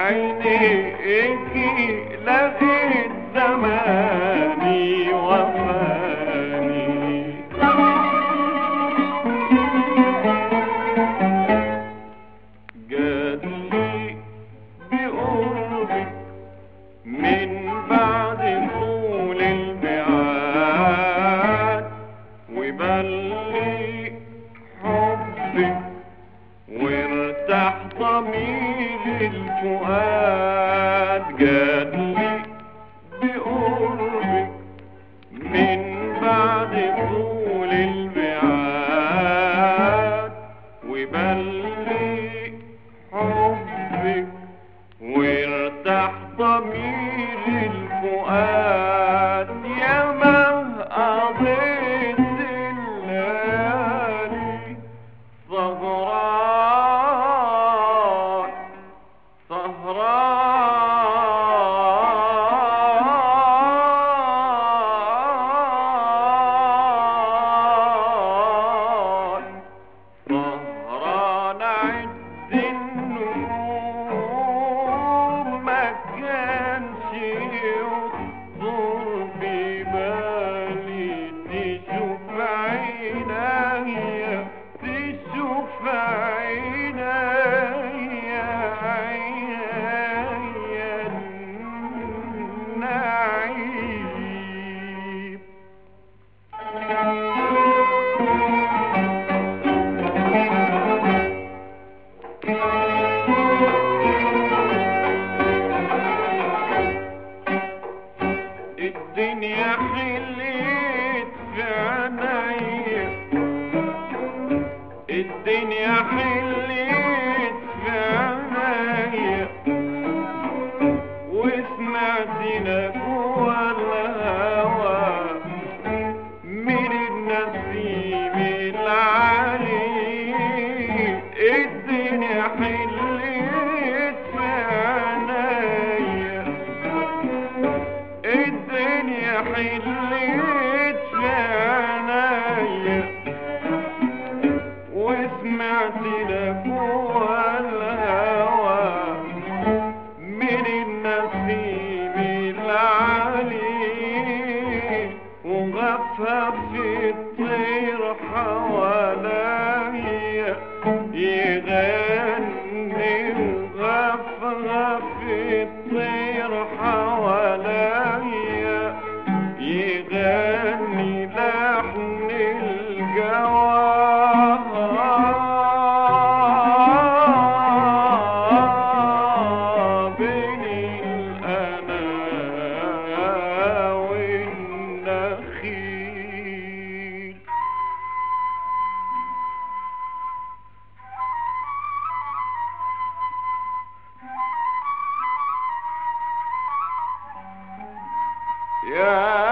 عينيك لغيت زماني وفاني جاتلي بقربك من بعد طول الميعاد وبلي حبك وارتاح ضمير الفؤاد جاتلي بقربك من بعد طول الميعاد وبلي حبك وارتاح ضمير الفؤاد يا ما قضيت الليالي سهران سهران سهران عد النجوم ما كانش يخطر ببالي تشوف عينيا تشوف عينيا عينيا النعيم الدنيا حليت في عينيا الدنيا حليت في عينيا وسمعت لك الهوى من النسيم العليم الدنيا حليت في عينيا الدنيا حليت في عينيا وسمعت لك الهوى من النسيم العليم وغفف الطير حواليا يغني وغفغف الطير حواليا يغني لحن الجواب بين الأنا والنخيل يا